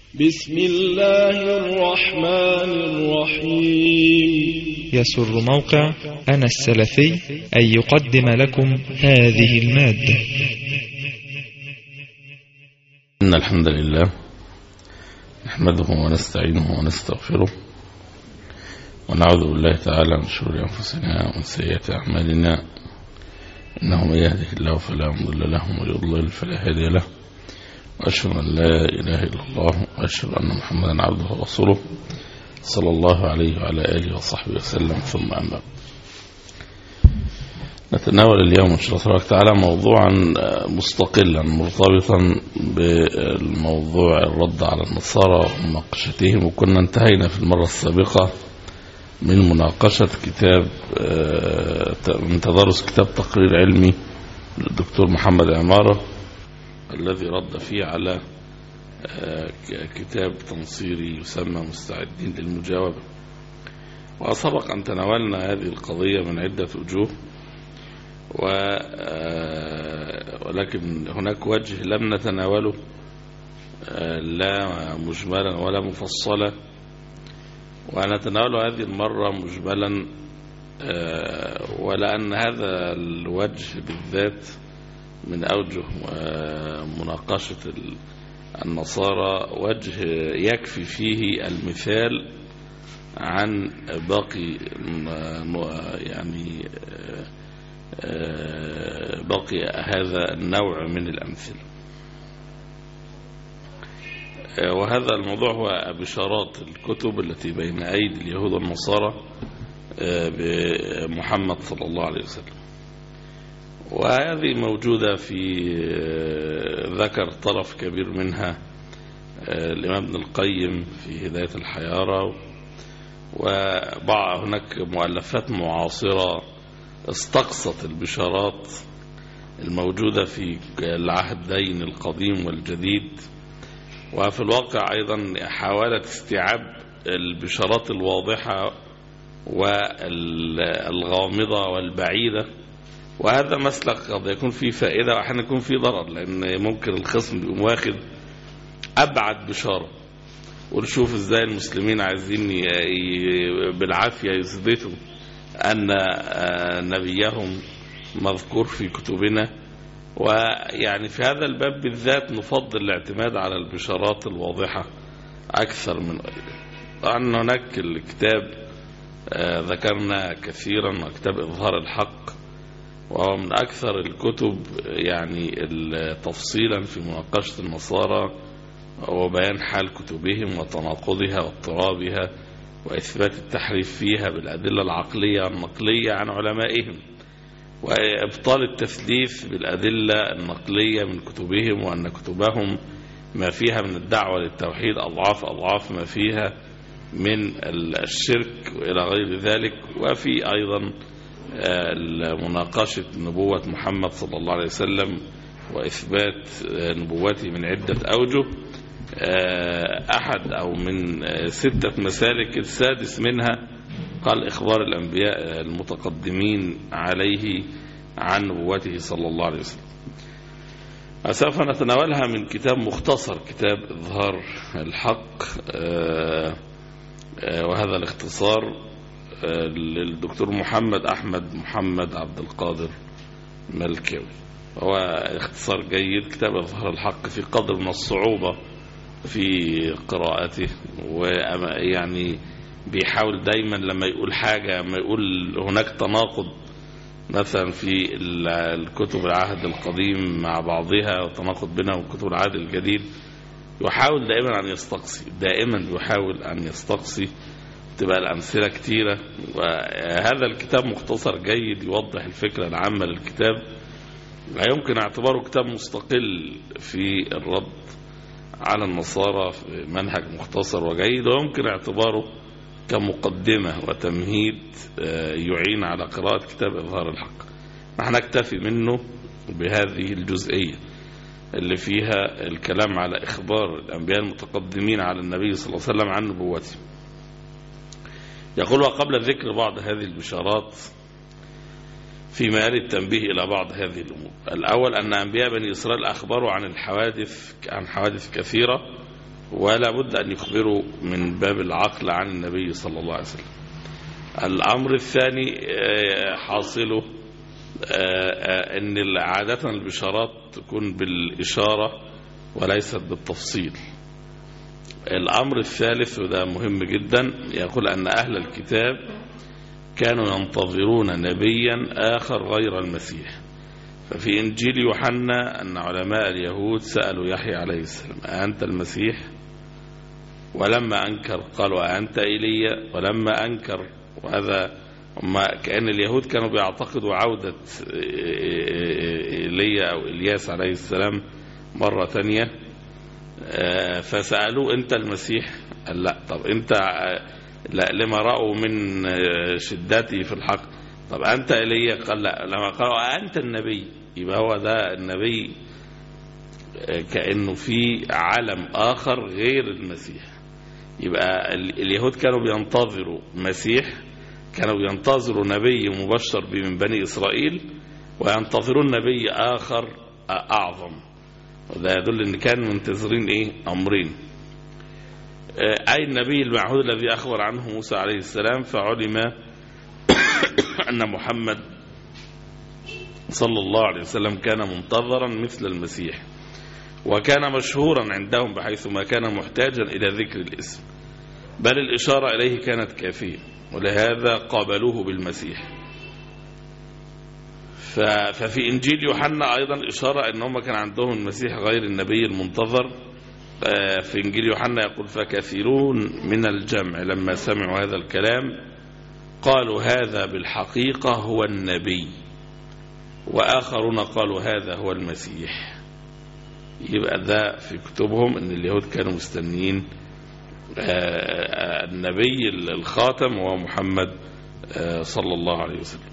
بسم الله الرحمن الرحيم يسر موقع أنا السلفي أن يقدم لكم هذه المادة إن الحمد لله نحمده ونستعينه ونستغفره ونعوذ بالله تعالى من شرور أنفسنا ومن سيئات أعمالنا إنه من يهده الله فلا مضل له ومن يضلل فلا هادي له وأشهد أن لا إله إلا الله وأشهد أن محمدا عبده ورسوله صلى الله عليه وعلى آله وصحبه وسلم ثم أما نتناول اليوم إن شاء الله تعالى موضوعا مستقلا مرتبطا بالموضوع الرد على النصارى ومناقشتهم وكنا انتهينا في المرة السابقة من مناقشة كتاب من تدرس كتاب تقرير علمي للدكتور محمد عمارة الذي رد فيه على كتاب تنصيري يسمى مستعدين للمجاوبة وسبق أن تناولنا هذه القضية من عدة وجوه و ولكن هناك وجه لم نتناوله لا مجملا ولا مفصلا ونتناول هذه المرة مجملا ولأن هذا الوجه بالذات من أوجه مناقشة النصارى وجه يكفي فيه المثال عن باقي يعني باقي هذا النوع من الأمثلة وهذا الموضوع هو بشارات الكتب التي بين أيدي اليهود والنصارى بمحمد صلى الله عليه وسلم وهذه موجودة في ذكر طرف كبير منها الإمام ابن القيم في هداية الحيارى وبعض هناك مؤلفات معاصرة استقصت البشارات الموجودة في العهدين القديم والجديد وفي الواقع أيضا حاولت استيعاب البشارات الواضحة والغامضة والبعيدة وهذا مسلك قد يكون فيه فائدة وأحيانا يكون فيه ضرر لأن ممكن الخصم يقوم واخد أبعد بشارة ونشوف ازاي المسلمين عايزين بالعافية يثبتوا أن نبيهم مذكور في كتبنا ويعني في هذا الباب بالذات نفضل الاعتماد على البشارات الواضحة أكثر من غيرها طبعا هناك الكتاب ذكرنا كثيرا كتاب إظهار الحق وهو من أكثر الكتب يعني تفصيلا في مناقشة النصارى وبيان حال كتبهم وتناقضها واضطرابها وإثبات التحريف فيها بالأدلة العقلية والنقلية عن علمائهم وإبطال التثليث بالأدلة النقلية من كتبهم وأن كتبهم ما فيها من الدعوة للتوحيد أضعاف أضعاف ما فيها من الشرك وإلى غير ذلك وفي أيضا مناقشة نبوة محمد صلى الله عليه وسلم وإثبات نبوته من عدة أوجه أحد أو من ستة مسالك السادس منها قال إخبار الأنبياء المتقدمين عليه عن نبوته صلى الله عليه وسلم سوف نتناولها من كتاب مختصر كتاب إظهار الحق وهذا الاختصار للدكتور محمد أحمد محمد عبد القادر ملكاوي هو اختصار جيد كتاب إظهار الحق في قدر من الصعوبة في قراءته ويعني بيحاول دايما لما يقول حاجة لما يقول هناك تناقض مثلا في الكتب العهد القديم مع بعضها وتناقض بينها وكتب العهد الجديد يحاول دائما أن يستقصي دائما يحاول أن يستقصي تبقى الأمثلة كتيرة وهذا الكتاب مختصر جيد يوضح الفكرة العامة للكتاب لا يمكن اعتباره كتاب مستقل في الرد على النصارى في منهج مختصر وجيد ويمكن اعتباره كمقدمة وتمهيد يعين على قراءة كتاب إظهار الحق نحن نكتفي منه بهذه الجزئية اللي فيها الكلام على إخبار الأنبياء المتقدمين على النبي صلى الله عليه وسلم عن نبوته يقول وقبل ذكر بعض هذه البشارات في مآل التنبيه إلى بعض هذه الأمور الأول أن أنبياء بني إسرائيل أخبروا عن الحوادث عن حوادث كثيرة ولا بد أن يخبروا من باب العقل عن النبي صلى الله عليه وسلم الأمر الثاني آه، حاصله آه، آه، أن عادة البشارات تكون بالإشارة وليست بالتفصيل الأمر الثالث وده مهم جدا يقول أن أهل الكتاب كانوا ينتظرون نبيا آخر غير المسيح ففي إنجيل يوحنا أن علماء اليهود سألوا يحيى عليه السلام أأنت المسيح ولما أنكر قالوا أأنت إيليا ولما أنكر وهذا هم كأن اليهود كانوا بيعتقدوا عودة إيليا أو إلياس عليه السلام مرة تانية آه، فسألوه أنت المسيح قال لا طب أنت لا لما رأوا من آه، شدتي في الحق طب أنت إيليا قال لا لما قالوا أنت النبي يبقى هو ده النبي آه، كأنه في عالم آخر غير المسيح يبقى ال- اليهود كانوا بينتظروا مسيح كانوا بينتظروا نبي مبشر به من بني إسرائيل وينتظرون نبي آخر أعظم وده يدل ان كانوا منتظرين ايه امرين آه، اي النبي المعهود الذي اخبر عنه موسى عليه السلام فعلم ان محمد صلى الله عليه وسلم كان منتظرا مثل المسيح وكان مشهورا عندهم بحيث ما كان محتاجا الى ذكر الاسم بل الاشاره اليه كانت كافيه ولهذا قابلوه بالمسيح ف- ففي إنجيل يوحنا أيضا إشارة أن هم كان عندهم المسيح غير النبي المنتظر آه، في إنجيل يوحنا يقول فكثيرون من الجمع لما سمعوا هذا الكلام قالوا هذا بالحقيقة هو النبي وآخرون قالوا هذا هو المسيح يبقى ده في كتبهم أن اليهود كانوا مستنيين آه، آه، النبي الخاتم هو محمد آه، صلى الله عليه وسلم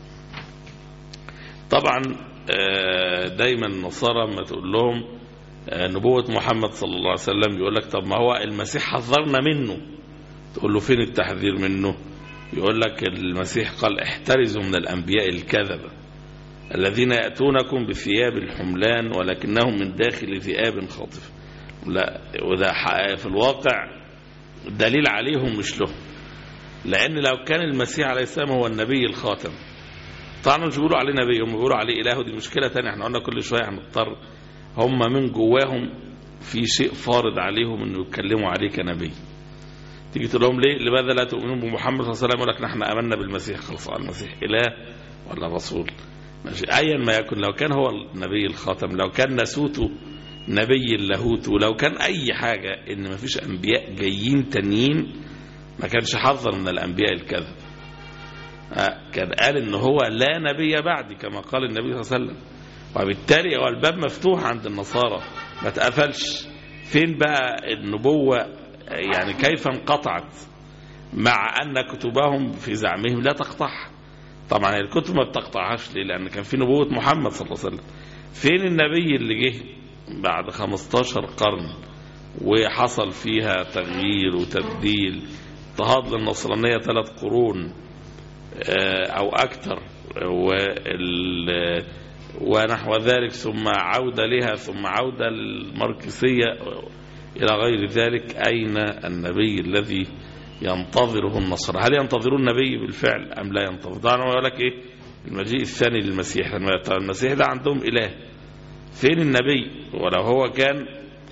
طبعا آه، دايما النصارى لما تقول لهم آه، نبوة محمد صلى الله عليه وسلم يقول لك طب ما هو المسيح حذرنا منه تقول له فين التحذير منه يقول لك المسيح قال احترزوا من الأنبياء الكذبة الذين يأتونكم بثياب الحملان ولكنهم من داخل ذئاب خاطف لا وده حق- في الواقع دليل عليهم مش لهم لأن لو كان المسيح عليه السلام هو النبي الخاتم طبعا مش بيقولوا عليه نبي هم بيقولوا عليه اله ودي مشكله تانية احنا قلنا كل شويه هنضطر هم من جواهم في شيء فارض عليهم انه يتكلموا عليه كنبي تيجي تقول لهم ليه لماذا لا تؤمنون بمحمد صلى الله عليه وسلم يقول لك نحن امنا بالمسيح خلاص المسيح اله ولا رسول ماشي ايا ما يكن لو كان هو النبي الخاتم لو كان نسوته نبي اللاهوت ولو كان اي حاجه ان ما فيش انبياء جايين تانيين ما كانش حذر من الانبياء الكذب آه، كان قال ان هو لا نبي بعدي كما قال النبي صلى الله عليه وسلم وبالتالي هو الباب مفتوح عند النصارى ما اتقفلش فين بقى النبوة يعني كيف انقطعت مع ان كتبهم في زعمهم لا تقطعها طبعا الكتب ما بتقطعهاش ليه لان كان في نبوة محمد صلى الله عليه وسلم فين النبي اللي جه بعد 15 قرن وحصل فيها تغيير وتبديل اضطهاد للنصرانية ثلاث قرون آه، أو أكثر وال ونحو ذلك ثم عودة لها ثم عودة للماركسية إلى غير ذلك أين النبي الذي ينتظره النصر هل ينتظرون النبي بالفعل أم لا ينتظر طبعا هو يقول لك إيه المجيء الثاني للمسيح طبعا المسيح ده عندهم إله فين النبي ولو هو كان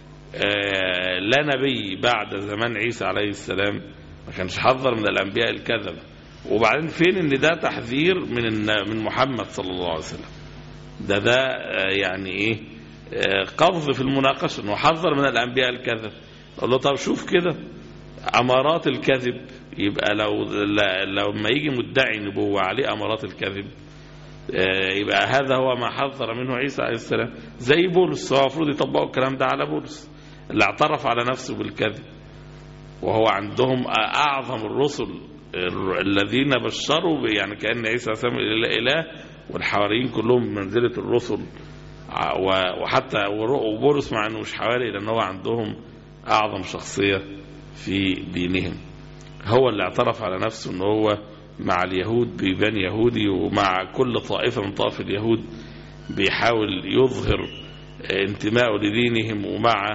آه، لا نبي بعد زمان عيسى عليه السلام ما كانش حذر من الأنبياء الكذبة وبعدين فين ان ده تحذير من الن- من محمد صلى الله عليه وسلم ده ده آه، يعني ايه آه، قفز في المناقشه انه حذر من الانبياء الكذب قال له طب شوف كده امارات الكذب يبقى لو لا- لو ما يجي مدعي نبوه عليه امارات الكذب آه، يبقى هذا هو ما حذر منه عيسى عليه السلام زي بولس هو المفروض يطبقوا الكلام ده على بولس اللي اعترف على نفسه بالكذب وهو عندهم أعظم الرسل الذين بشروا ب- يعني كأن عيسى عليه السلام إله والحواريين كلهم بمنزلة الرسل ع- و- وحتى ور- وبولس مع أنه مش حواري لأن هو عندهم أعظم شخصية في دينهم هو اللي اعترف على نفسه أنه هو مع اليهود بيبان يهودي ومع كل طائفة من طائف اليهود بيحاول يظهر انتمائه لدينهم ومع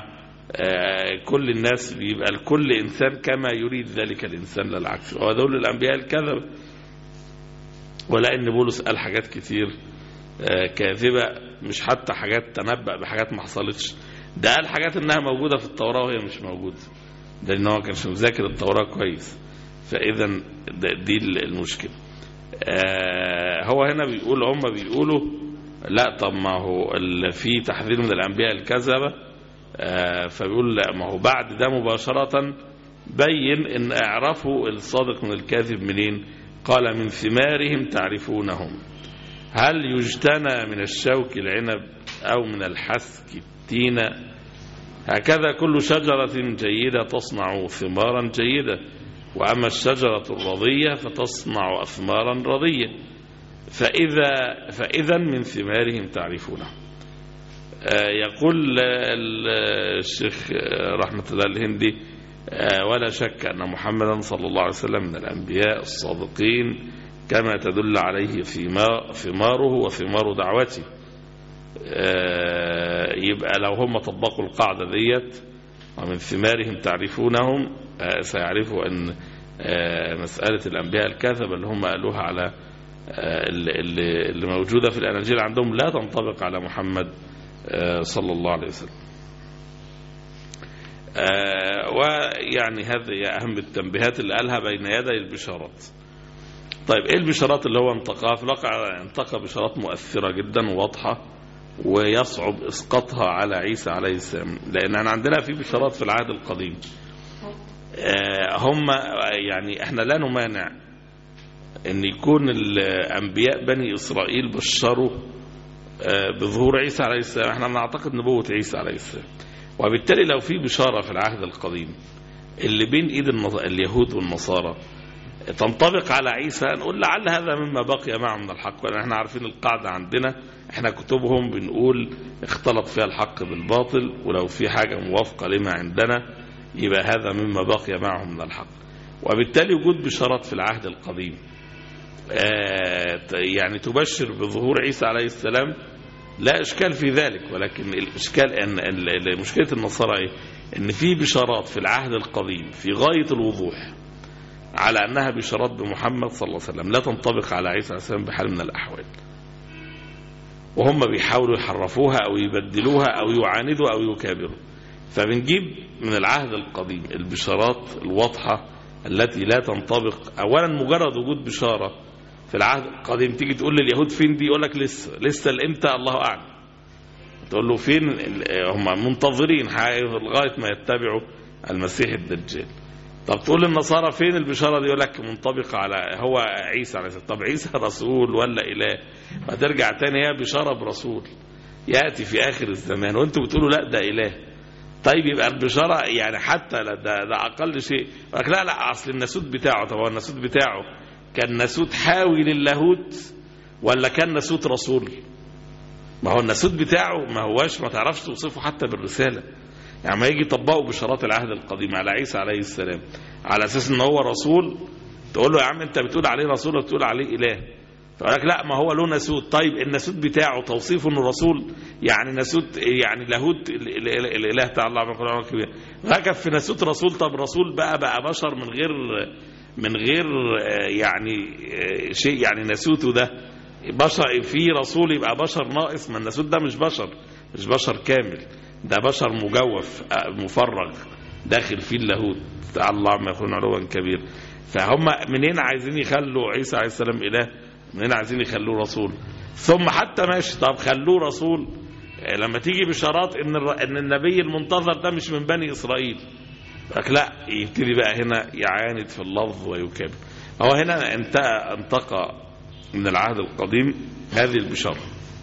آه، كل الناس بيبقى لكل إنسان كما يريد ذلك الإنسان لا العكس وهو دول الأنبياء الكذب ولا إن بولس قال حاجات كتير آه، كاذبة مش حتى حاجات تنبأ بحاجات ما حصلتش ده قال حاجات إنها موجودة في التوراة وهي مش موجودة ده إن هو كانش مذاكر التوراة كويس فإذا ده- دي المشكلة آه، هو هنا بيقول هم بيقولوا لا طب ما هو ال- في تحذير من الأنبياء الكذبة آه، فبيقول لا ما هو بعد ده مباشرة بين ان اعرفوا الصادق من الكاذب منين قال من ثمارهم تعرفونهم هل يجتنى من الشوك العنب او من الحسك التين هكذا كل شجرة جيدة تصنع ثمارا جيدة وأما الشجرة الرضية فتصنع أثمارا رضية فإذا, فإذا من ثمارهم تعرفونه آه، يقول ال- الشيخ آه، رحمة الله الهندي آه، ولا شك أن محمدا صلى الله عليه وسلم من الأنبياء الصادقين كما تدل عليه ثما- ثماره وثمار دعوته آه، يبقى لو هم طبقوا القاعدة ديت ومن ثمارهم تعرفونهم آه، سيعرفوا أن آه، مسألة الأنبياء الكاذبة اللي هم قالوها على آه، اللي- اللي اللي موجودة في الأناجيل عندهم لا تنطبق على محمد آه، صلى الله عليه وسلم آه، ويعني هذه أهم التنبيهات اللي قالها بين يدي البشارات طيب ايه البشارات اللي هو انتقاها في الواقع انتقى بشارات مؤثرة جدا وواضحة ويصعب اسقاطها على عيسى عليه السلام لان احنا عندنا في بشارات في العهد القديم آه، هم يعني احنا لا نمانع ان يكون الانبياء بني اسرائيل بشروا آه، بظهور عيسى عليه السلام احنا نعتقد نبوة عيسى عليه السلام وبالتالي لو في بشارة في العهد القديم اللي بين ايد النص- اليهود والنصارى تنطبق على عيسى نقول لعل هذا مما بقي معه من الحق لان احنا عارفين القاعدة عندنا احنا كتبهم بنقول اختلط فيها الحق بالباطل ولو في حاجة موافقة لما عندنا يبقى هذا مما بقي معه من الحق وبالتالي وجود بشارات في العهد القديم آه، ت- يعني تبشر بظهور عيسى عليه السلام لا إشكال في ذلك ولكن الإشكال أن ال- ال- مشكلة النصارى إيه؟ أن في بشارات في العهد القديم في غاية الوضوح على أنها بشارات بمحمد صلى الله عليه وسلم لا تنطبق على عيسى عليه السلام بحال من الأحوال وهم بيحاولوا يحرفوها أو يبدلوها أو يعاندوا أو يكابروا فبنجيب من العهد القديم البشارات الواضحة التي لا تنطبق أولا مجرد وجود بشارة في العهد القديم تيجي تقول لليهود فين دي يقول لك لسه لسه الامتى الله أعلم تقول له فين ال- هم منتظرين حي- لغاية ما يتبعوا المسيح الدجال طب تقول للنصارى فين البشارة دي يقول لك منطبقة على هو عيسى عليه السلام طب عيسى رسول ولا إله فترجع تاني هي بشارة برسول يأتي في آخر الزمان وانتوا بتقولوا لا ده إله طيب يبقى البشارة يعني حتى لا ده, ده أقل شيء يقول لك لا لا أصل الناسوت بتاعه طب هو الناسوت بتاعه كان ناسوت حاوي للاهوت ولا كان ناسوت رسول ما هو الناسوت بتاعه ما هواش ما تعرفش توصفه حتى بالرسالة يعني ما يجي يطبقوا بشارات العهد القديم على عيسى عليه السلام على اساس ان هو رسول تقول له يا عم انت بتقول عليه رسول وبتقول عليه اله فقال لك لا ما هو له ناسوت طيب الناسوت بتاعه توصيفه انه رسول يعني ناسوت يعني لاهوت ال- ال- ال- الاله تعالى الله عما يقول كبير ركب في ناسوت رسول طب رسول بقى بقى بشر من غير من غير آه، يعني آه، شيء يعني ناسوته ده بشر في رسول يبقى بشر ناقص ما الناسوت ده مش بشر مش بشر كامل ده بشر مجوف آه، مفرغ داخل فيه اللاهوت تعالى الله عما يقولون علوا كبير فهم منين عايزين يخلوا عيسى عليه السلام اله منين عايزين يخلوه رسول ثم حتى ماشي طب خلوه رسول آه، لما تيجي بشارات ان الر- ان النبي المنتظر ده مش من بني اسرائيل لك لا يبتدي بقى هنا يعاند في اللفظ ويكابر هو هنا انتقى انتقى من العهد القديم هذه البشارة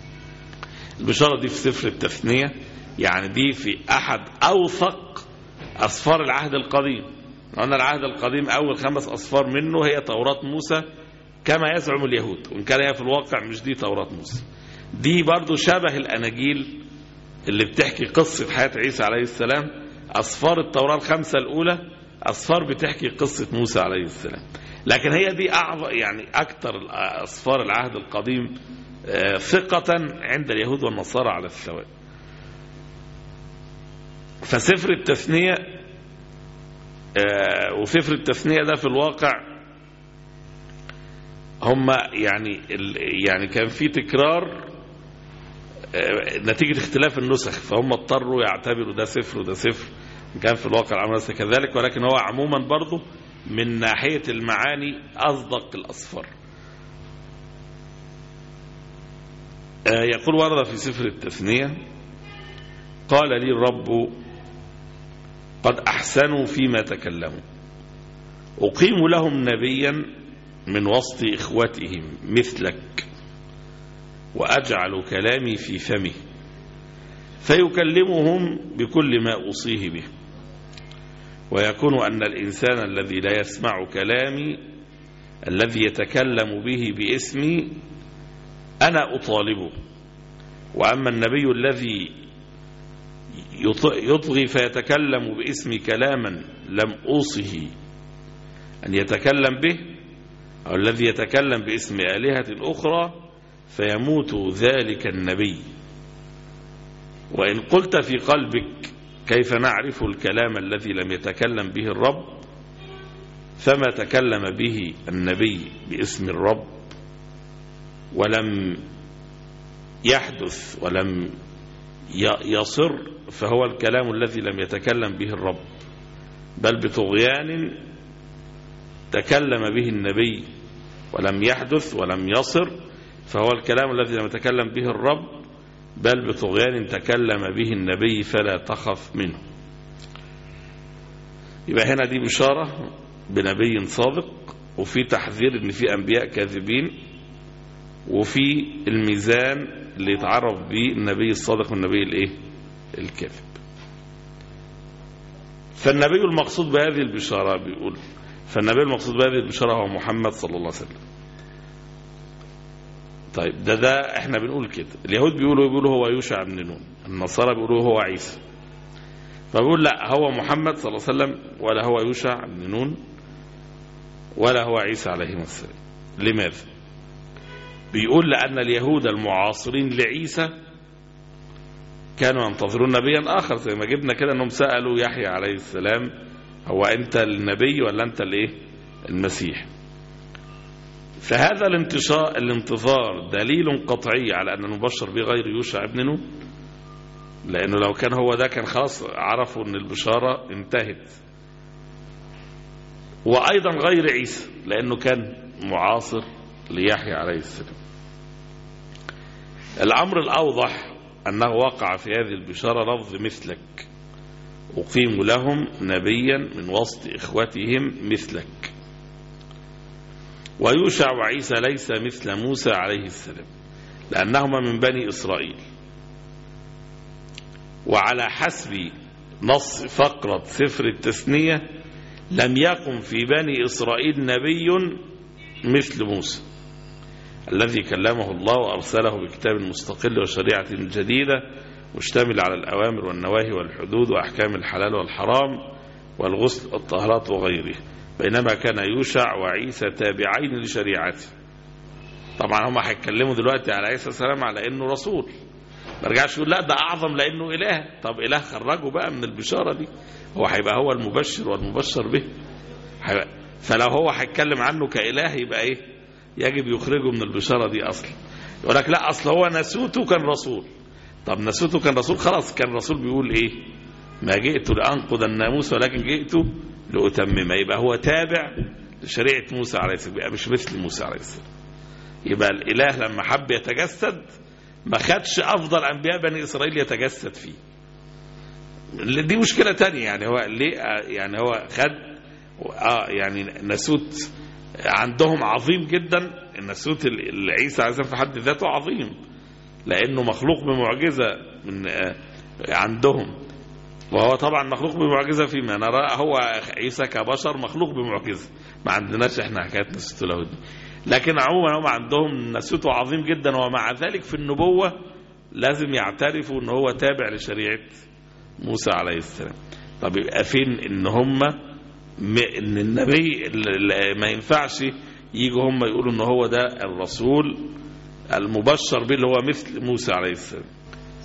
البشارة دي في سفر التثنية يعني دي في أحد أوثق أسفار العهد القديم لأن العهد القديم أول خمس أسفار منه هي توراة موسى كما يزعم اليهود وإن كان هي في الواقع مش دي توراة موسى دي برضو شبه الأناجيل اللي بتحكي قصة حياة عيسى عليه السلام أسفار التوراة الخمسة الأولى أسفار بتحكي قصة موسى عليه السلام لكن هي دي أعظم يعني أكثر أسفار العهد القديم آه، ثقة عند اليهود والنصارى على السواء فسفر التثنية آه، وسفر التثنية ده في الواقع هم يعني ال- يعني كان في تكرار آه، نتيجة اختلاف النسخ فهم اضطروا يعتبروا ده سفر وده سفر كان في الواقع الأمر ليس كذلك ولكن هو عموما برضه من ناحية المعاني أصدق الأصفر آه، يقول ورد في سفر التثنية قال لي الرب قد أحسنوا فيما تكلموا أقيم لهم نبيا من وسط إخوتهم مثلك وأجعل كلامي في فمه فيكلمهم بكل ما أوصيه به ويكون أن الإنسان الذي لا يسمع كلامي الذي يتكلم به باسمي أنا أطالبه وأما النبي الذي يط- يطغي فيتكلم باسمي كلاما لم أوصه أن يتكلم به أو الذي يتكلم باسم آلهة أخرى فيموت ذلك النبي وإن قلت في قلبك كيف نعرف الكلام الذي لم يتكلم به الرب فما تكلم به النبي باسم الرب ولم يحدث ولم ي- يصر فهو الكلام الذي لم يتكلم به الرب بل بطغيان تكلم به النبي ولم يحدث ولم يصر فهو الكلام الذي لم يتكلم به الرب بل بطغيان تكلم به النبي فلا تخف منه يبقى هنا دي بشارة بنبي صادق وفي تحذير ان في انبياء كاذبين وفي الميزان اللي يتعرف به النبي الصادق والنبي الايه الكاذب فالنبي المقصود بهذه البشارة بيقول فالنبي المقصود بهذه البشارة هو محمد صلى الله عليه وسلم طيب ده ده احنا بنقول كده اليهود بيقولوا بيقولوا هو يوشع بن نون النصارى بيقولوا هو عيسى فبيقول لا هو محمد صلى الله عليه وسلم ولا هو يوشع بن نون ولا هو عيسى عليه السلام لماذا بيقول لأن اليهود المعاصرين لعيسى كانوا ينتظرون نبيا آخر زي ما جبنا كده أنهم سألوا يحيى عليه السلام هو أنت النبي ولا أنت الإيه المسيح فهذا الانتشار الانتظار دليل قطعي على أن المبشر به غير يوشع ابن نون لأنه لو كان هو ده كان خلاص عرفوا أن البشارة انتهت وأيضا غير عيسى لأنه كان معاصر ليحيى عليه السلام الأمر الأوضح أنه وقع في هذه البشارة لفظ مثلك أقيم لهم نبيا من وسط إخوتهم مثلك ويوشع وعيسى ليس مثل موسى عليه السلام لأنهما من بني إسرائيل وعلى حسب نص فقرة سفر التثنية لم يقم في بني إسرائيل نبي مثل موسى الذي كلمه الله وأرسله بكتاب مستقل وشريعة جديدة مشتمل على الأوامر والنواهي والحدود وأحكام الحلال والحرام والغسل والطهارات وغيره بينما كان يوشع وعيسى تابعين لشريعته طبعا هم هيتكلموا دلوقتي على عيسى السلام على انه رسول ما رجعش يقول لا ده اعظم لانه اله طب اله خرجه بقى من البشاره دي هو هيبقى هو المبشر والمبشر به هيبقى فلو هو هيتكلم عنه كاله يبقى ايه يجب يخرجه من البشاره دي اصلا يقول لك لا اصل هو ناسوته كان رسول طب ناسوته كان رسول خلاص كان رسول بيقول ايه ما جئت لانقض الناموس ولكن جئت لأتمم يبقى هو تابع لشريعة موسى عليه السلام يبقى مش مثل موسى عليه السلام يبقى الإله لما حب يتجسد ما خدش أفضل أنبياء بني إسرائيل يتجسد فيه دي مشكلة تانية يعني هو ليه يعني هو خد اه يعني ناسوت عندهم عظيم جدا الناسوت عيسى عليه السلام في حد ذاته عظيم لأنه مخلوق بمعجزة من آه عندهم وهو طبعا مخلوق بمعجزة فيما نرى هو عيسى كبشر مخلوق بمعجزة ما عندناش احنا حكاية نسوته له دي لكن عموما هم عندهم نسوته عظيم جدا ومع ذلك في النبوة لازم يعترفوا ان هو تابع لشريعة موسى عليه السلام طب يبقى فين ان هم ان النبي ما ينفعش يجوا هم يقولوا ان هو ده الرسول المبشر به اللي هو مثل موسى عليه السلام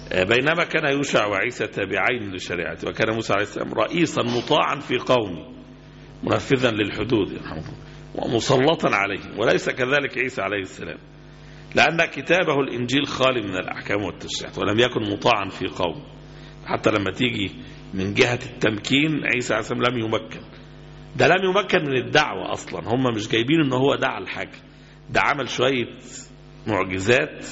بينما كان يوشع وعيسى تابعين لشريعته وكان موسى عليه السلام رئيسا مطاعا في قومه منفذا للحدود يرحمه ومسلطا عليهم وليس كذلك عيسى عليه السلام لأن كتابه الإنجيل خالي من الأحكام والتشريعات ولم يكن مطاعا في قوم حتى لما تيجي من جهة التمكين عيسى عليه السلام لم يمكن ده لم يمكن من الدعوة أصلا هم مش جايبين إن هو دعا الحاجة ده عمل شوية معجزات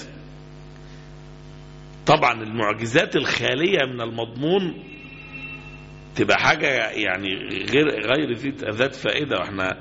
طبعا المعجزات الخالية من المضمون تبقى حاجة يعني غير غير ذات فائدة واحنا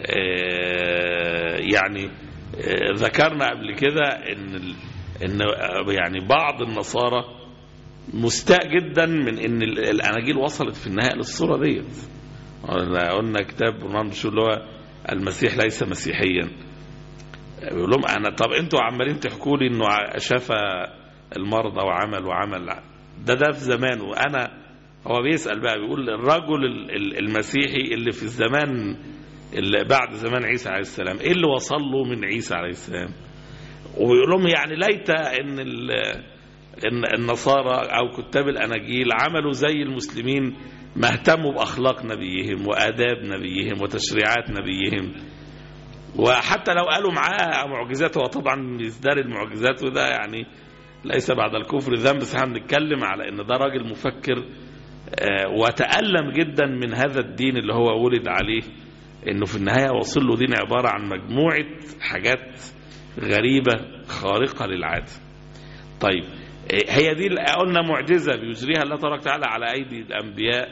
اه يعني اه ذكرنا قبل كده ان ال ان يعني بعض النصارى مستاء جدا من ان الاناجيل وصلت في النهايه للصوره ديت قلنا كتاب برنامج شو اللي هو المسيح ليس مسيحيا بيقول لهم انا طب انتوا عمالين تحكوا لي انه شفى المرضى وعمل وعمل ده ده في زمان وانا هو بيسال بقى بيقول الرجل المسيحي اللي في الزمان اللي بعد زمان عيسى عليه السلام ايه اللي وصل له من عيسى عليه السلام وبيقول لهم يعني ليت ان ان النصارى او كتاب الاناجيل عملوا زي المسلمين ما اهتموا باخلاق نبيهم واداب نبيهم وتشريعات نبيهم وحتى لو قالوا معاه معجزات هو طبعا بيزداد المعجزات وده يعني ليس بعد الكفر ذنب بس احنا بنتكلم على ان ده راجل مفكر وتألم جدا من هذا الدين اللي هو ولد عليه انه في النهاية وصل له دين عبارة عن مجموعة حاجات غريبة خارقة للعادة طيب هي دي قلنا معجزة بيجريها الله تبارك وتعالى على أيدي الأنبياء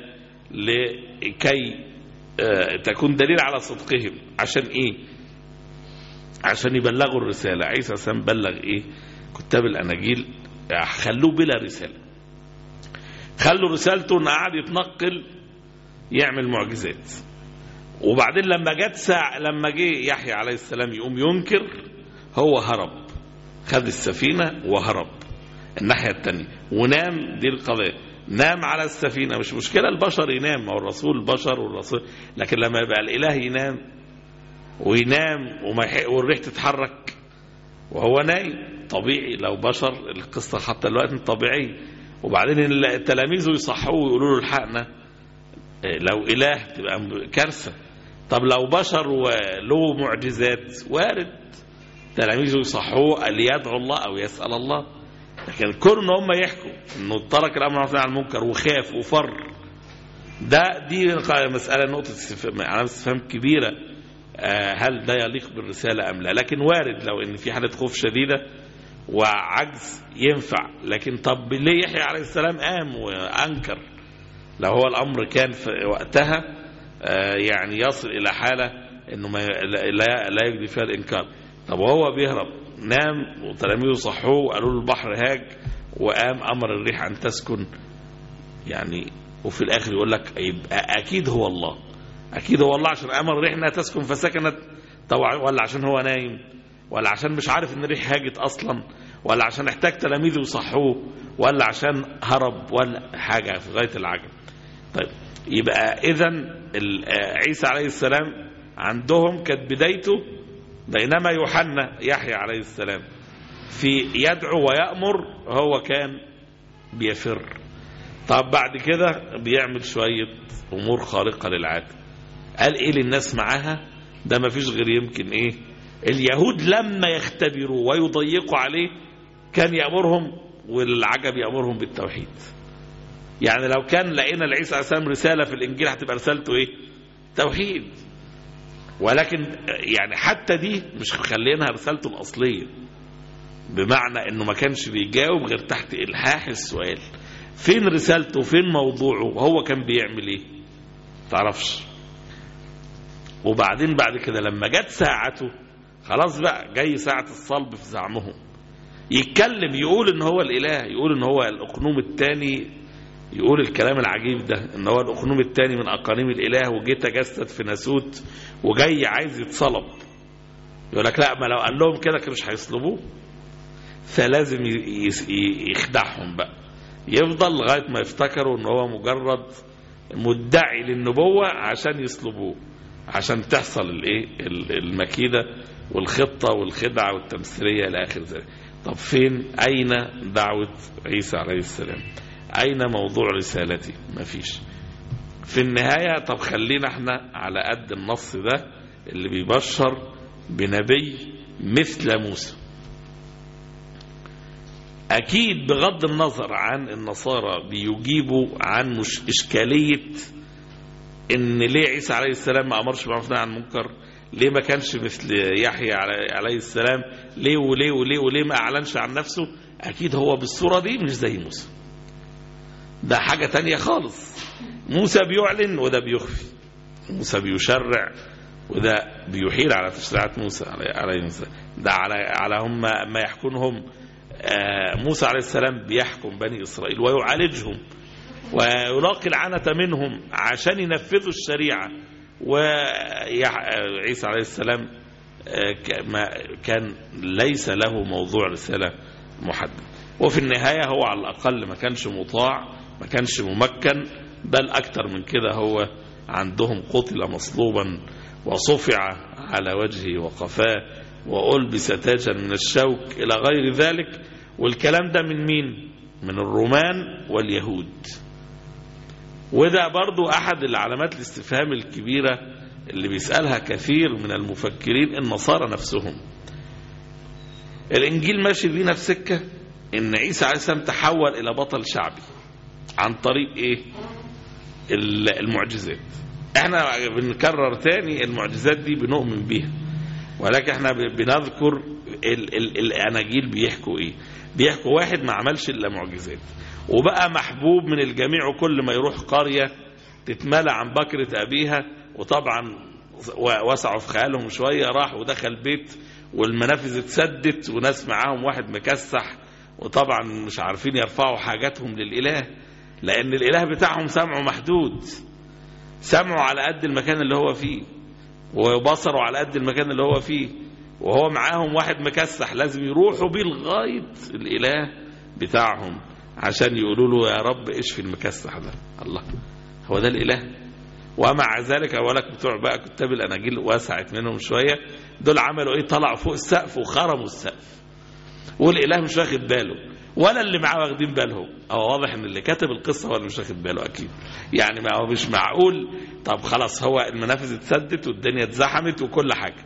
لكي تكون دليل على صدقهم عشان إيه عشان يبلغوا الرسالة عيسى سام بلغ إيه كتاب الأناجيل خلوه بلا رسالة خلوا رسالته انه قاعد يتنقل يعمل معجزات وبعدين لما جت ساعة لما جه يحيى عليه السلام يقوم ينكر هو هرب خد السفينة وهرب الناحية التانية ونام دي القضية نام على السفينة مش مشكلة البشر ينام ما هو الرسول بشر والرسول لكن لما يبقى الإله ينام وينام وما والريح تتحرك وهو نايم طبيعي لو بشر القصة حتى الوقت طبيعية وبعدين التلاميذ يصحوه ويقولوا له الحقنا لو إله تبقى كارثة طب لو بشر وله معجزات وارد تلاميذه يصحوه ليدعو الله أو يسأل الله لكن كون ان هم يحكوا انه ترك الامر عن المنكر وخاف وفر ده دي مساله نقطه علامه استفهام كبيره هل ده يليق بالرساله ام لا لكن وارد لو ان في حاله خوف شديده وعجز ينفع لكن طب ليه يحيى عليه السلام قام وانكر لو هو الامر كان في وقتها يعني يصل الى حاله انه ما لا, لا يجدي فيها الانكار طب وهو بيهرب نام وتلاميذه صحوه وقالوا له البحر هاج وقام امر الريح ان تسكن يعني وفي الاخر يقول لك يبقى اكيد هو الله اكيد هو الله عشان امر الريح انها تسكن فسكنت طبعا ولا عشان هو نايم ولا عشان مش عارف ان الريح هاجت اصلا ولا عشان احتاج تلاميذه يصحوه ولا عشان هرب ولا حاجه في غايه العجب طيب يبقى اذا عيسى عليه السلام عندهم كانت بدايته بينما يوحنا يحيى عليه السلام في يدعو ويأمر هو كان بيفر طب بعد كده بيعمل شوية أمور خارقة للعادة قال إيه للناس معاها ده ما فيش غير يمكن إيه اليهود لما يختبروا ويضيقوا عليه كان يأمرهم والعجب يأمرهم بالتوحيد يعني لو كان لقينا لعيسى عليه السلام رسالة في الإنجيل هتبقى رسالته إيه توحيد ولكن يعني حتى دي مش مخلينها رسالته الأصلية بمعنى انه ما كانش بيجاوب غير تحت الحاح السؤال فين رسالته فين موضوعه وهو كان بيعمل ايه تعرفش وبعدين بعد كده لما جت ساعته خلاص بقى جاي ساعة الصلب في زعمهم يتكلم يقول ان هو الاله يقول ان هو الاقنوم الثاني يقول الكلام العجيب ده ان هو الاقنوم الثاني من اقانيم الاله وجه تجسد في ناسوت وجاي عايز يتصلب يقول لك لا ما لو قال لهم كده كانوا مش هيصلبوه فلازم يخدعهم بقى يفضل لغايه ما يفتكروا ان هو مجرد مدعي للنبوه عشان يصلبوه عشان تحصل الايه المكيده والخطه والخدعه والتمثيليه الى اخر ذلك طب فين أين دعوة عيسى عليه السلام أين موضوع رسالتي مفيش في النهاية طب خلينا احنا على قد النص ده اللي بيبشر بنبي مثل موسى أكيد بغض النظر عن النصارى بيجيبوا عن مش إشكالية إن ليه عيسى عليه السلام ما أمرش بالمعروف والنهي عن المنكر ليه ما كانش مثل يحيى علي- عليه السلام ليه وليه وليه وليه ما أعلنش عن نفسه أكيد هو بالصورة دي مش زي موسى ده حاجة تانية خالص موسى بيعلن وده بيخفي موسى بيشرع وده بيحيل على تشريعات موسى عليه عليه السلام ده على على هم ما يحكمهم آه، موسى عليه السلام بيحكم بني إسرائيل ويعالجهم ويلاقي العنة منهم عشان ينفذوا الشريعة وعيسى عليه السلام آه، ك- ما- كان ليس له موضوع رسالة محدد وفي النهاية هو على الأقل ما كانش مطاع ما كانش ممكن بل أكتر من كده هو عندهم قتل مصلوبا وصفع على وجهه وقفاه وألبس تاجا من الشوك إلى غير ذلك والكلام ده من مين؟ من الرومان واليهود وده برضو أحد العلامات الاستفهام الكبيرة اللي بيسألها كثير من المفكرين النصارى نفسهم الإنجيل ماشي بينا في سكة إن عيسى عليه السلام تحول إلى بطل شعبي عن طريق إيه؟ ال- المعجزات احنا بنكرر تاني المعجزات دي بنؤمن بيها ولكن احنا ب- بنذكر ال ال الاناجيل بيحكوا ايه بيحكوا واحد ما عملش الا معجزات وبقى محبوب من الجميع وكل ما يروح قرية تتملى عن بكرة ابيها وطبعا و- وسعوا في خيالهم شوية راح ودخل بيت والمنافذ اتسدت وناس معاهم واحد مكسح وطبعا مش عارفين يرفعوا حاجاتهم للإله لأن الإله بتاعهم سمعه محدود سمعه على قد المكان اللي هو فيه وبصره على قد المكان اللي هو فيه وهو معاهم واحد مكسح لازم يروحوا بيه لغاية الإله بتاعهم عشان يقولوا له يا رب اشفي المكسح ده الله هو ده الإله ومع ذلك أولك بتوع بقى كتاب الأناجيل وسعت منهم شوية دول عملوا إيه طلعوا فوق السقف وخرموا السقف والإله مش واخد باله ولا اللي معاه واخدين بالهم هو واضح ان اللي كاتب القصه هو اللي مش واخد باله اكيد يعني ما هو مش معقول طب خلاص هو المنافذ اتسدت والدنيا اتزحمت وكل حاجه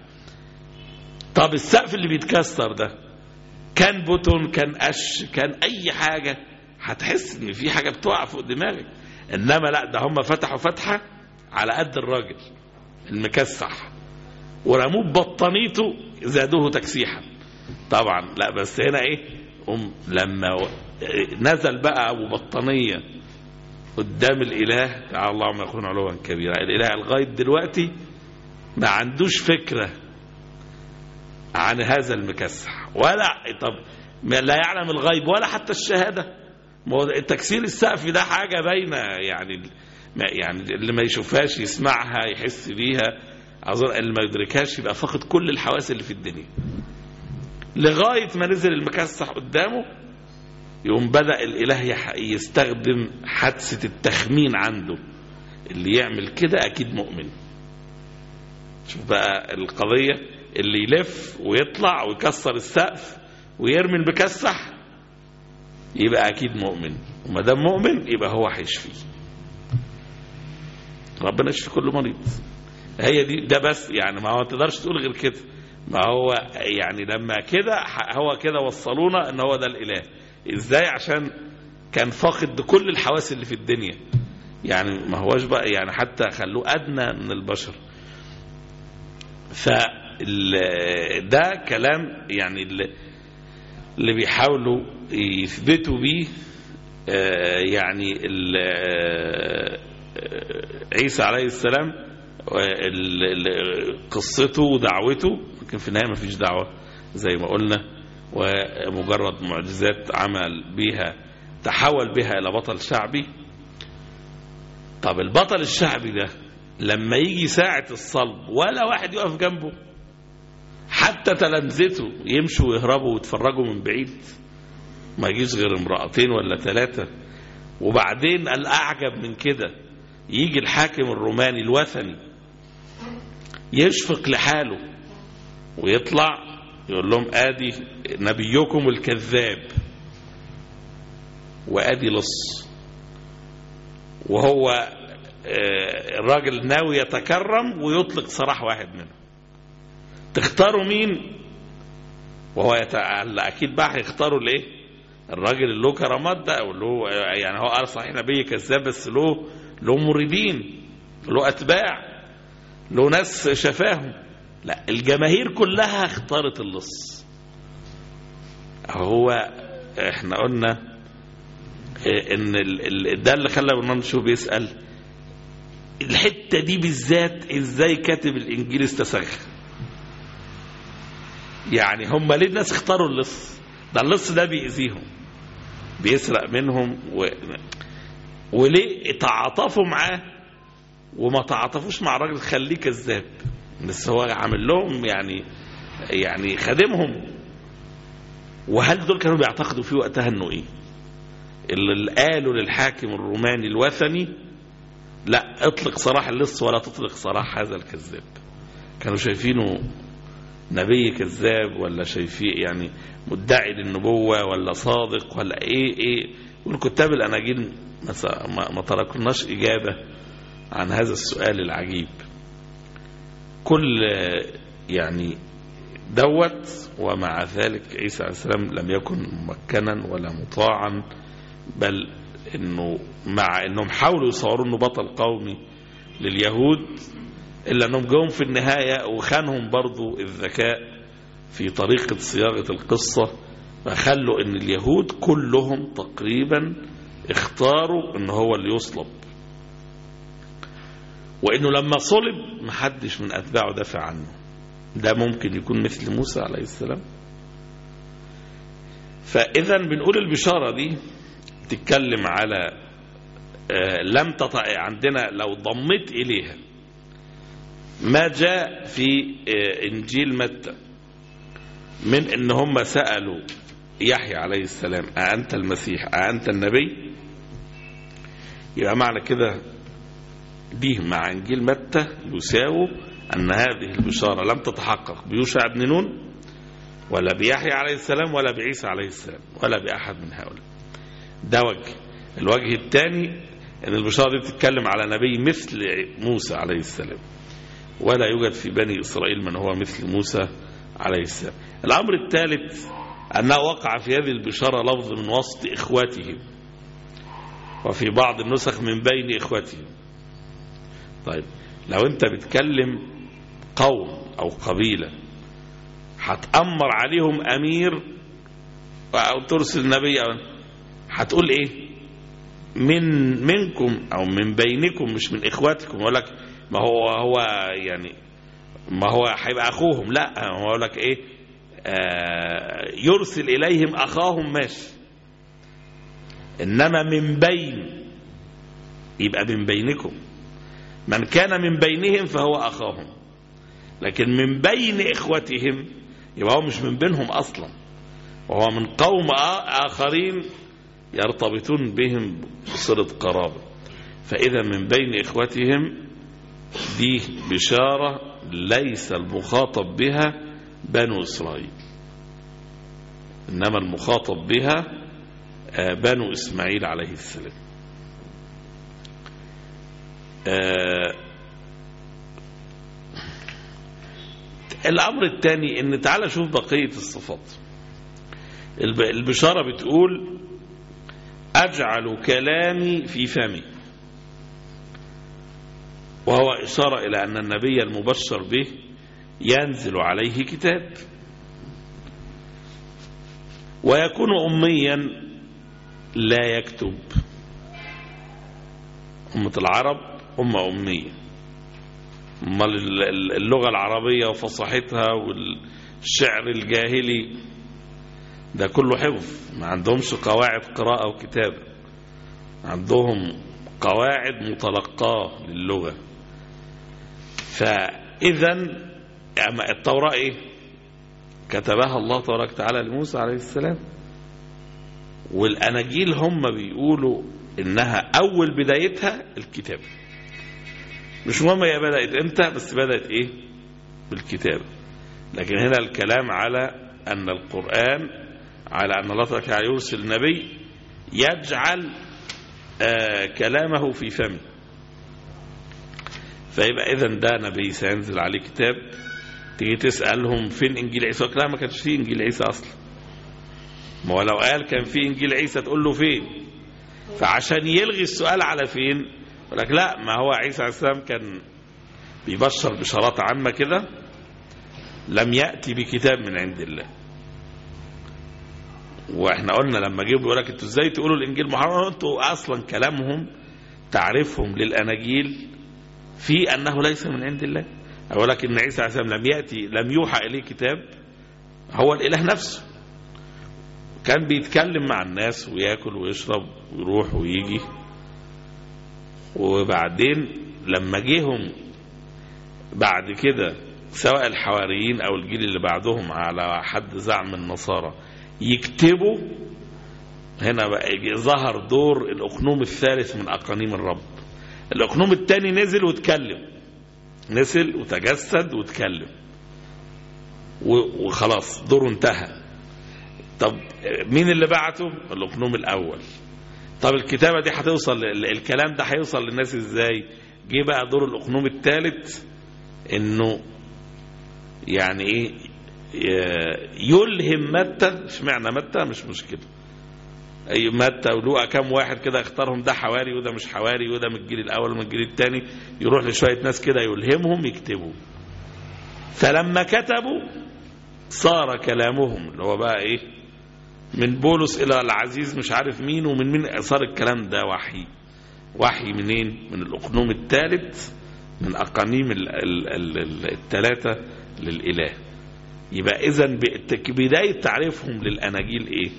طب السقف اللي بيتكسر ده كان بوتون كان قش كان اي حاجه هتحس ان في حاجه بتقع فوق دماغك انما لا ده هم فتحوا فتحه على قد الراجل المكسح ورموه ببطانيته زادوه تكسيحا طبعا لا بس هنا ايه أم لما و- نزل بقى ابو بطانيه قدام الاله تعالى الله عما يكون علوا كبيرا الاله لغايه دلوقتي ما عندوش فكره عن هذا المكسح ولا طب ما لا يعلم الغيب ولا حتى الشهاده ما هو تكسير السقف ده حاجه باينه يعني ما يعني اللي ما يشوفهاش يسمعها يحس بيها اظن اللي ما يدركهاش يبقى فاقد كل الحواس اللي في الدنيا لغاية ما نزل المكسح قدامه يقوم بدأ الإله يح- يستخدم حادثة التخمين عنده اللي يعمل كده أكيد مؤمن شوف بقى القضية اللي يلف ويطلع ويكسر السقف ويرمي المكسح يبقى أكيد مؤمن وما دام مؤمن يبقى هو هيشفيه ربنا يشفي كل مريض هي دي ده بس يعني ما هو تقدرش تقول غير كده ما هو يعني لما كده ح- هو كده وصلونا ان هو ده الاله ازاي عشان كان فاقد كل الحواس اللي في الدنيا يعني ما هوش بقى يعني حتى خلوه ادنى من البشر ف ده كلام يعني اللي اللي بيحاولوا يثبتوا بيه آه، يعني ال- آه، عيسى عليه السلام ال- ال- قصته ودعوته لكن في النهايه ما فيش دعوه زي ما قلنا ومجرد معجزات عمل بها تحول بها الى بطل شعبي طب البطل الشعبي ده لما يجي ساعة الصلب ولا واحد يقف جنبه حتى تلامذته يمشوا ويهربوا ويتفرجوا من بعيد ما يجيش غير امرأتين ولا ثلاثة وبعدين الأعجب من كده يجي الحاكم الروماني الوثني يشفق لحاله ويطلع يقول لهم ادي نبيكم الكذاب وادي لص وهو آه، الراجل ناوي يتكرم ويطلق سراح واحد منهم تختاروا مين وهو يتعلق اكيد بقى هيختاروا الايه الراجل اللي له كرامات ده او له يعني هو قال صحيح نبي كذاب بس له له مريدين له اتباع له ناس شفاهم لا الجماهير كلها اختارت اللص هو احنا قلنا إيه ان ال- ال- ده اللي خلى برنامج شو بيسال الحته دي بالذات ازاي كاتب الانجيل استساغها يعني هم ليه الناس اختاروا اللص ده اللص ده بيأذيهم بيسرق منهم و... وليه تعاطفوا معاه وما تعاطفوش مع راجل خليه كذاب بس هو عامل لهم يعني يعني خادمهم وهل دول كانوا بيعتقدوا في وقتها انه ايه اللي قالوا للحاكم الروماني الوثني لا اطلق سراح اللص ولا تطلق سراح هذا الكذاب كانوا شايفينه نبي كذاب ولا شايفيه يعني مدعي للنبوة ولا صادق ولا ايه ايه والكتاب الاناجيل ما, س- ما, ما تركناش اجابة عن هذا السؤال العجيب كل آه، يعني دوت ومع ذلك عيسى عليه السلام لم يكن ممكنا ولا مطاعا بل انه مع انهم حاولوا يصوروا انه بطل قومي لليهود الا انهم جم في النهايه وخانهم برضو الذكاء في طريقه صياغه القصه فخلوا ان اليهود كلهم تقريبا اختاروا ان هو اللي يصلب وانه لما صلب محدش من اتباعه دافع عنه ده ممكن يكون مثل موسى عليه السلام فاذا بنقول البشاره دي تتكلم على آه، لم تطع عندنا لو ضمت اليها ما جاء في آه، انجيل متى من ان هم سالوا يحيى عليه السلام أأنت المسيح أأنت النبي يبقى معنى كده دي مع انجيل متى يساووا ان هذه البشاره لم تتحقق بيوشع بن نون ولا بيحيى عليه السلام ولا بعيسى عليه السلام ولا باحد من هؤلاء ده وجه الوجه الثاني ان البشاره دي بتتكلم على نبي مثل موسى عليه السلام ولا يوجد في بني اسرائيل من هو مثل موسى عليه السلام الامر الثالث انه وقع في هذه البشاره لفظ من وسط اخواتهم وفي بعض النسخ من بين اخوتهم طيب لو انت بتكلم قوم او قبيله هتأمر عليهم امير او ترسل نبي او هتقول ايه من منكم او من بينكم مش من اخواتكم يقول لك ما هو هو يعني ما هو هيبقى اخوهم لا هو يقول لك ايه آه يرسل اليهم اخاهم ماشي انما من بين يبقى من بينكم من كان من بينهم فهو اخاهم لكن من بين اخوتهم يبقى هو مش من بينهم اصلا وهو من قوم آ- اخرين يرتبطون بهم بصلة قرابة فإذا من بين إخوتهم دي بشارة ليس المخاطب بها بنو إسرائيل إنما المخاطب بها آه، بنو إسماعيل عليه السلام آه، الأمر الثاني إن تعالى شوف بقية الصفات الب- البشارة بتقول أجعل كلامي في فمي وهو إشارة إلى أن النبي المبشر به ينزل عليه كتاب ويكون أميا لا يكتب أمة العرب أمة أمية أمال ال- ال- اللغة العربية وفصاحتها والشعر الجاهلي ده كله حفظ ما عندهمش قواعد قراءة وكتابة عندهم قواعد متلقاة للغة فإذا أما التوراة إيه كتبها الله تبارك وتعالى لموسى عليه السلام والأناجيل هم بيقولوا إنها أول بدايتها الكتاب مش مهم هي بدأت إمتى بس بدأت إيه بالكتابة لكن هنا الكلام على أن القرآن على أن الله تعالى يرسل نبي يجعل آه كلامه في فمه فيبقى إذا ده نبي سينزل عليه كتاب تيجي تسألهم فين إنجيل عيسى لا ما كانش فيه إنجيل عيسى أصلا ما هو لو قال كان فيه إنجيل عيسى تقول له فين فعشان يلغي السؤال على فين يقول لك لا ما هو عيسى عليه السلام كان بيبشر بشارات عامة كده لم يأتي بكتاب من عند الله واحنا قلنا لما جه بيقول لك انتوا ازاي تقولوا الانجيل محرم انتوا اصلا كلامهم تعريفهم للاناجيل في انه ليس من عند الله اقول لك ان عيسى عليه السلام لم ياتي لم يوحى اليه كتاب هو الاله نفسه كان بيتكلم مع الناس وياكل ويشرب ويروح ويجي وبعدين لما جيهم بعد كده سواء الحواريين او الجيل اللي بعدهم على حد زعم النصارى يكتبوا هنا بقى ظهر دور الاقنوم الثالث من اقانيم الرب الاقنوم الثاني نزل واتكلم نزل وتجسد واتكلم وخلاص دوره انتهى طب مين اللي بعته الاقنوم الاول طب الكتابه دي هتوصل الكلام ده هيوصل للناس ازاي جه بقى دور الاقنوم الثالث انه يعني ايه يلهم متى اشمعنى متى مش مشكله اي متى ولوقا كام واحد كده اختارهم ده حواري وده مش حواري وده من الجيل الاول ومن الجيل الثاني يروح لشويه ناس كده يلهمهم يكتبوا فلما كتبوا صار كلامهم اللي هو بقى ايه من بولس الى العزيز مش عارف مين ومن مين صار الكلام ده وحي وحي منين من الاقنوم الثالث من اقانيم الثلاثه للاله يبقى اذا بدايه تعريفهم للاناجيل ايه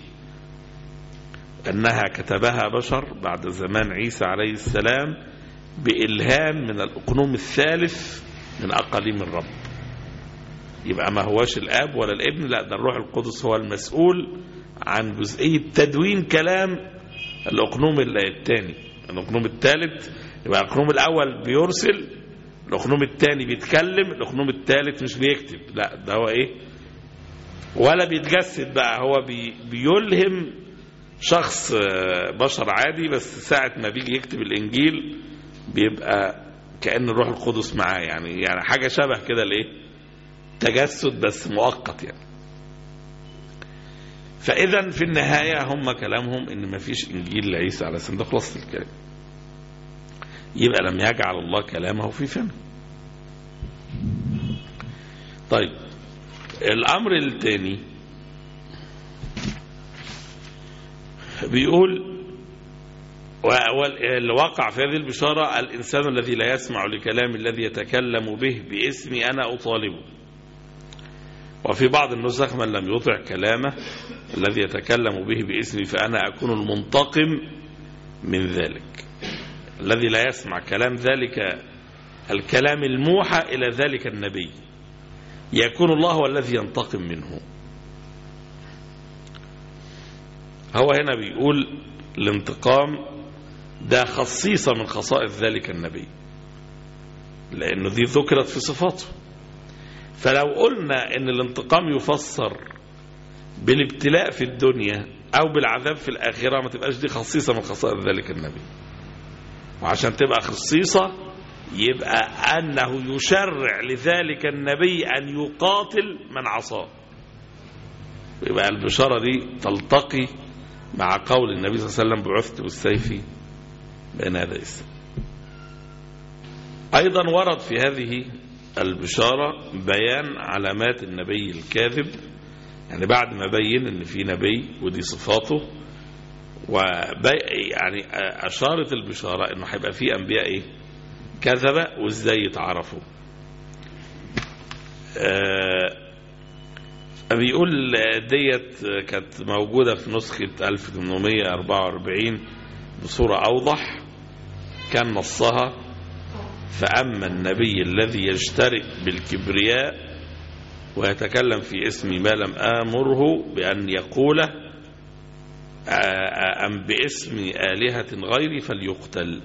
انها كتبها بشر بعد زمان عيسى عليه السلام بالهام من الاقنوم الثالث من اقاليم الرب يبقى ما هواش الاب ولا الابن لا ده الروح القدس هو المسؤول عن جزئيه تدوين كلام الاقنوم الثاني الاقنوم الثالث يبقى الاقنوم الاول بيرسل الاقنوم الثاني بيتكلم الاقنوم الثالث مش بيكتب لا ده هو ايه ولا بيتجسد بقى هو بي بيلهم شخص بشر عادي بس ساعة ما بيجي يكتب الانجيل بيبقى كأن الروح القدس معاه يعني يعني حاجة شبه كده الايه تجسد بس مؤقت يعني فاذا في النهاية هم كلامهم ان ما فيش انجيل لعيسى على سن ده خلاصة الكلام يبقى لم يجعل الله كلامه في فمه طيب الامر الثاني بيقول والواقع في هذه البشارة الإنسان الذي لا يسمع لكلام الذي يتكلم به باسمي أنا أطالبه وفي بعض النسخ من لم يطع كلامه الذي يتكلم به باسمي فأنا أكون المنتقم من ذلك الذي لا يسمع كلام ذلك الكلام الموحى إلى ذلك النبي يكون الله هو الذي ينتقم منه هو هنا بيقول الانتقام ده خصيصة من خصائص ذلك النبي لأنه دي ذكرت في صفاته فلو قلنا ان الانتقام يفسر بالابتلاء في الدنيا او بالعذاب في الآخرة ما تبقاش دي خصيصة من خصائص ذلك النبي وعشان تبقى خصيصة يبقى أنه يشرع لذلك النبي أن يقاتل من عصاه يبقى البشارة دي تلتقي مع قول النبي صلى الله عليه وسلم بعثت بالسيف بين هذا الإسلام أيضا ورد في هذه البشارة بيان علامات النبي الكاذب يعني بعد ما بين ان في نبي ودي صفاته وبي يعني أشارت البشارة انه هيبقى في انبياء ايه كذبة وازاي يتعرفوا آه بيقول ديت كانت موجودة في نسخة 1844 بصورة أوضح كان نصها فأما النبي الذي يجترئ بالكبرياء ويتكلم في اسم ما لم آمره بأن يقوله أم باسم آلهة غيري فليقتل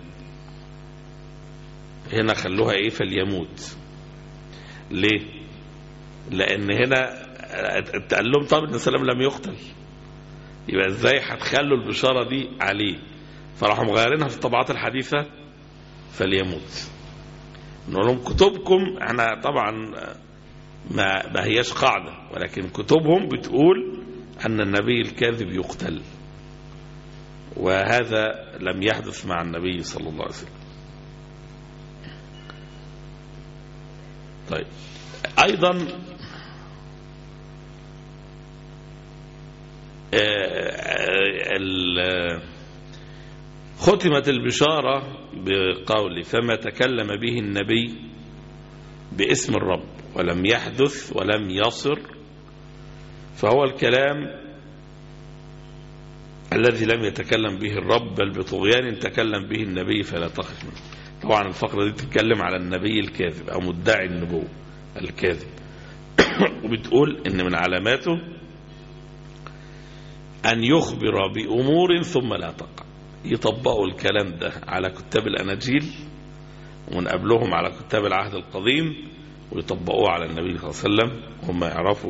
هنا خلوها إيه فليموت ليه لان هنا قال لهم طب ان سلام لم يقتل يبقى ازاي هتخلوا البشاره دي عليه فراحوا مغيرينها في الطبعات الحديثه فليموت نقول لهم كتبكم احنا طبعا ما, ما هياش قاعده ولكن كتبهم بتقول ان النبي الكاذب يقتل وهذا لم يحدث مع النبي صلى الله عليه وسلم طيب ايضا ختمت البشارة بقول فما تكلم به النبي باسم الرب ولم يحدث ولم يصر فهو الكلام الذي لم يتكلم به الرب بل بطغيان تكلم به النبي فلا تخف منه طبعا الفقرة دي تتكلم على النبي الكاذب أو مدعي النبوة الكاذب وبتقول إن من علاماته أن يخبر بأمور ثم لا تقع يطبقوا الكلام ده على كتاب الأناجيل ومن قبلهم على كتاب العهد القديم ويطبقوه على النبي صلى الله عليه وسلم هم يعرفوا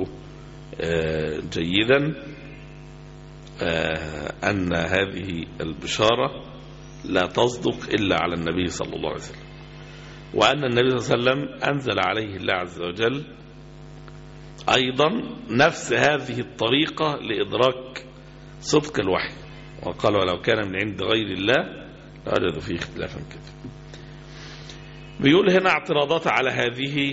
جيدا أن هذه البشارة لا تصدق إلا على النبي صلى الله عليه وسلم وأن النبي صلى الله عليه وسلم أنزل عليه الله عز وجل أيضا نفس هذه الطريقة لإدراك صدق الوحي وقال ولو كان من عند غير الله لوجدوا فيه اختلافا كثيرا بيقول هنا اعتراضات على هذه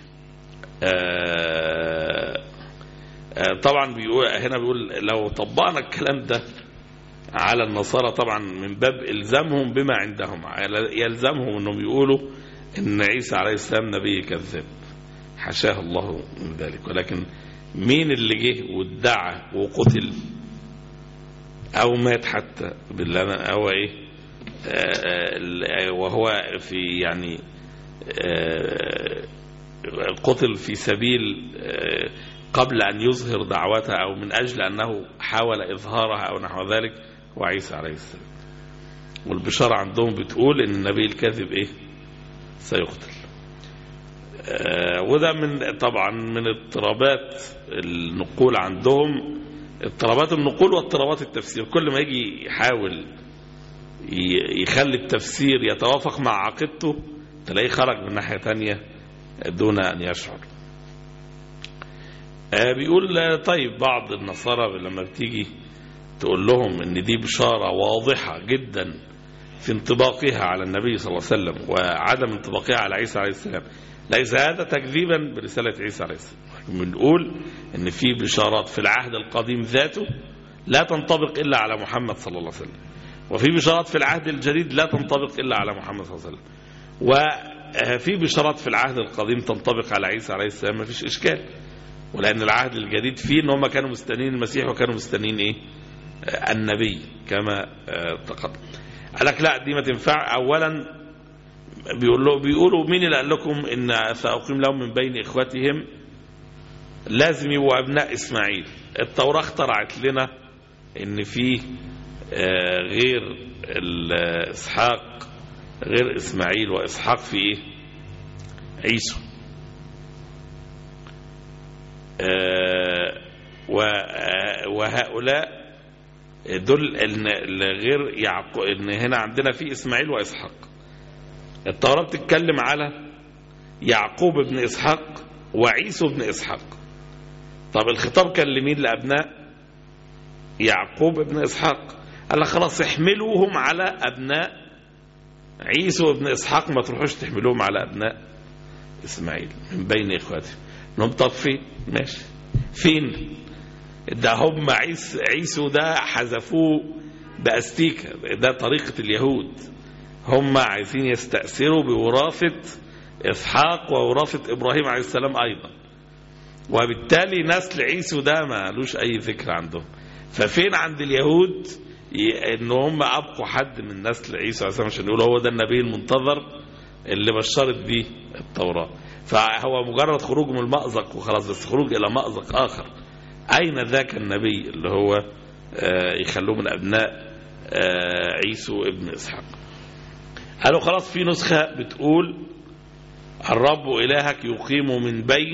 آآ آآ طبعا بيقول هنا بيقول لو طبقنا الكلام ده على النصارى طبعا من باب الزامهم بما عندهم يلزمهم انهم يقولوا ان عيسى عليه السلام نبي كذاب حشاه الله من ذلك ولكن مين اللي جه وادعى وقتل او مات حتى بالله هو ايه آه وهو في يعني آه قتل في سبيل آه قبل ان يظهر دعوته او من اجل انه حاول اظهارها او نحو ذلك هو عيسى عليه السلام والبشارة عندهم بتقول ان النبي الكاذب ايه سيقتل وده من طبعا من اضطرابات النقول عندهم اضطرابات النقول واضطرابات التفسير كل ما يجي يحاول يخلي التفسير يتوافق مع عقيدته تلاقيه خرج من ناحية تانية دون أن يشعر بيقول طيب بعض النصارى لما بتيجي تقول لهم ان دي بشارة واضحة جدا في انطباقها على النبي صلى الله عليه وسلم وعدم انطباقها على عيسى عليه السلام ليس هذا تكذيبا برسالة عيسى عليه السلام بنقول ان في بشارات في العهد القديم ذاته لا تنطبق الا على محمد صلى الله عليه وسلم وفي بشارات في العهد الجديد لا تنطبق الا على محمد صلى الله عليه وسلم وفي بشارات في العهد القديم تنطبق على عيسى عليه السلام ما فيش اشكال ولان العهد الجديد فيه ان هم كانوا مستنين المسيح وكانوا مستنين ايه النبي كما تقدم قال لك لا دي ما تنفع اولا بيقول له بيقولوا مين اللي قال لكم ان ساقيم لهم من بين اخوتهم لازم يبقوا ابناء اسماعيل التوراه اخترعت لنا ان في غير اسحاق غير اسماعيل واسحاق في ايه عيسو وهؤلاء دول غير يعقوب ان هنا عندنا في اسماعيل واسحاق التوراة بتتكلم على يعقوب بن اسحاق وعيسو بن اسحاق طب الخطاب كان لمين لابناء يعقوب بن اسحاق قال لك خلاص احملوهم على ابناء عيسو بن اسحاق ما تروحوش تحملوهم على ابناء اسماعيل من بين اخواتهم انهم طب فين ماشي فين ده هم عيس عيسو ده حذفوه باستيكه ده طريقه اليهود هم عايزين يستأثروا بوراثة إسحاق ووراثة إبراهيم عليه السلام أيضا وبالتالي نسل عيسو ده ما لوش أي ذكر عندهم ففين عند اليهود ان هم ابقوا حد من نسل عيسى عليه السلام عشان يقولوا هو ده النبي المنتظر اللي بشرت به التوراة فهو مجرد خروج من المأزق وخلاص بس خروج إلى مأزق آخر أين ذاك النبي اللي هو يخلوه من أبناء عيسو ابن إسحاق قالوا خلاص في نسخة بتقول الرب إلهك يقيم من بينك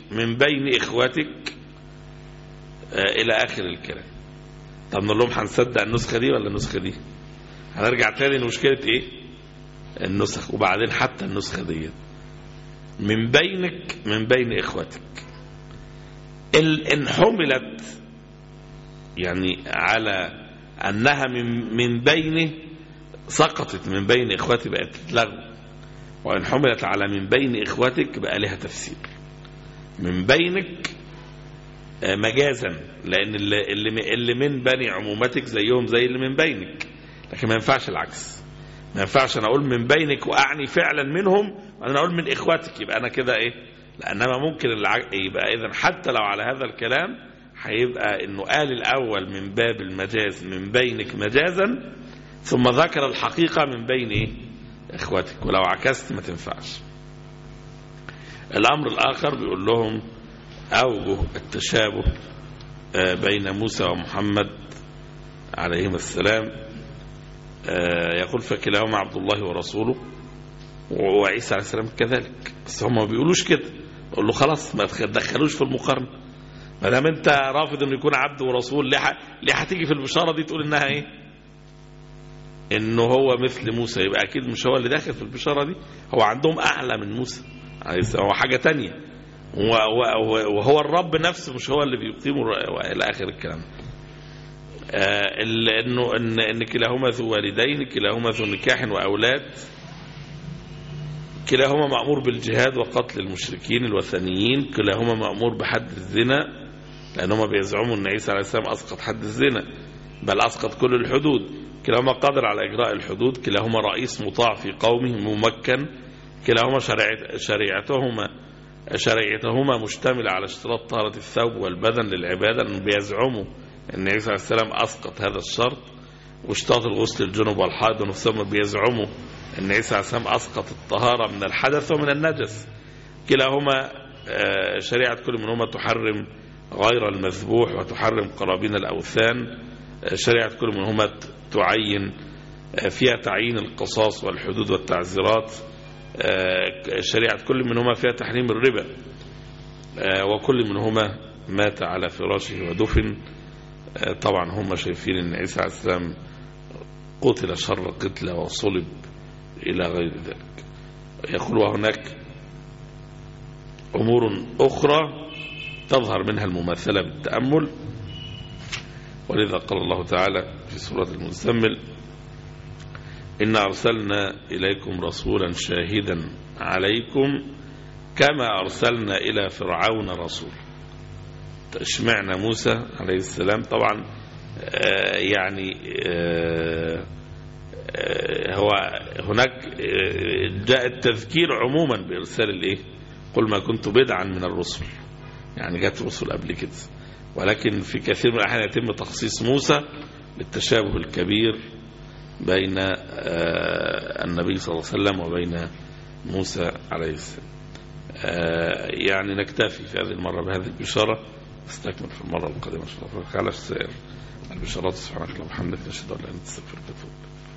من بين إخوتك آه، إلى آخر الكلام طب نقول لهم هنصدق النسخة دي ولا النسخة دي هنرجع تاني لمشكلة إيه النسخ وبعدين حتى النسخة دي من بينك من بين إخوتك ال- إن حملت يعني على أنها من من بينه سقطت من بين إخوتي بقت تتلغى وإن حملت على من بين إخوتك بقى لها تفسير من بينك آه، مجازا لأن اللي, اللي اللي من بني عمومتك زيهم زي اللي من بينك لكن ما ينفعش العكس ما ينفعش أنا أقول من بينك وأعني فعلا منهم وأنا أقول من إخوتك يبقى أنا كده إيه لأنما ممكن الع... يبقى إذا حتى لو على هذا الكلام هيبقى إنه قال الأول من باب المجاز من بينك مجازا ثم ذكر الحقيقة من بين إيه إخوتك ولو عكست ما تنفعش الأمر الآخر بيقول لهم أوجه التشابه آه، بين موسى ومحمد عليهما السلام آه، يقول فكلاهما عبد الله ورسوله وعيسى عليه السلام كذلك بس هم ما بيقولوش كده يقول له خلاص ما تدخلوش في المقارنة ما دام انت رافض انه يكون عبد ورسول ليه ح- ليه هتيجي في البشارة دي تقول انها ايه انه هو مثل موسى يبقى اكيد مش هو اللي داخل في البشارة دي هو عندهم اعلى من موسى عليه السلام هو حاجة تانية و- و- وهو الرب نفسه مش هو اللي بيقيمه الر- الى اخر الكلام آه، ال- انه ان ان كلاهما ذو والدين كلاهما ذو نكاح واولاد كلاهما مأمور بالجهاد وقتل المشركين الوثنيين كلاهما مأمور بحد الزنا لأنهما بيزعموا أن عيسى عليه السلام أسقط حد الزنا بل أسقط كل الحدود كلاهما قادر على إجراء الحدود كلاهما رئيس مطاع في قومه ممكن كلاهما شريعت- شريعتهما شريعتهما مشتملة على اشتراط طهارة الثوب والبدن للعبادة لأنهم بيزعموا أن عيسى عليه السلام أسقط هذا الشرط واشتراط الغسل الجنوب والحائض ونفسهم بيزعموا أن عيسى عليه السلام أسقط الطهارة من الحدث ومن النجس كلاهما آه، شريعة كل منهما تحرم غير المذبوح وتحرم قرابين الأوثان آه، شريعة كل منهما ت- تعين آه، فيها تعيين القصاص والحدود والتعزيرات آه، شريعة كل منهما فيها تحريم الربا آه، وكل منهما مات على فراشه ودفن آه، طبعا هم شايفين ان عيسى عليه السلام قتل شر قتلة وصلب إلى غير ذلك يقول وهناك أمور أخرى تظهر منها المماثلة بالتأمل ولذا قال الله تعالى في سورة المزمل إن أرسلنا إليكم رسولا شاهدا عليكم كما أرسلنا إلى فرعون رسول اشمعنا موسى عليه السلام طبعا آه، يعني آه، آه، هو هناك آه، جاء التذكير عموما بإرسال الإيه قل ما كنت بدعا من الرسل يعني جاءت رسل قبل كده ولكن في كثير من الأحيان يتم تخصيص موسى بالتشابه الكبير بين آه، النبي صلى الله عليه وسلم وبين موسى عليه السلام آه، يعني نكتفي في هذه المرة بهذه البشارة نستكمل في المرة القادمة إن شاء الله على السائر البشارات سبحانك اللهم وبحمدك نشهد أن لا إله إلا أنت نستغفرك ونتوب إليك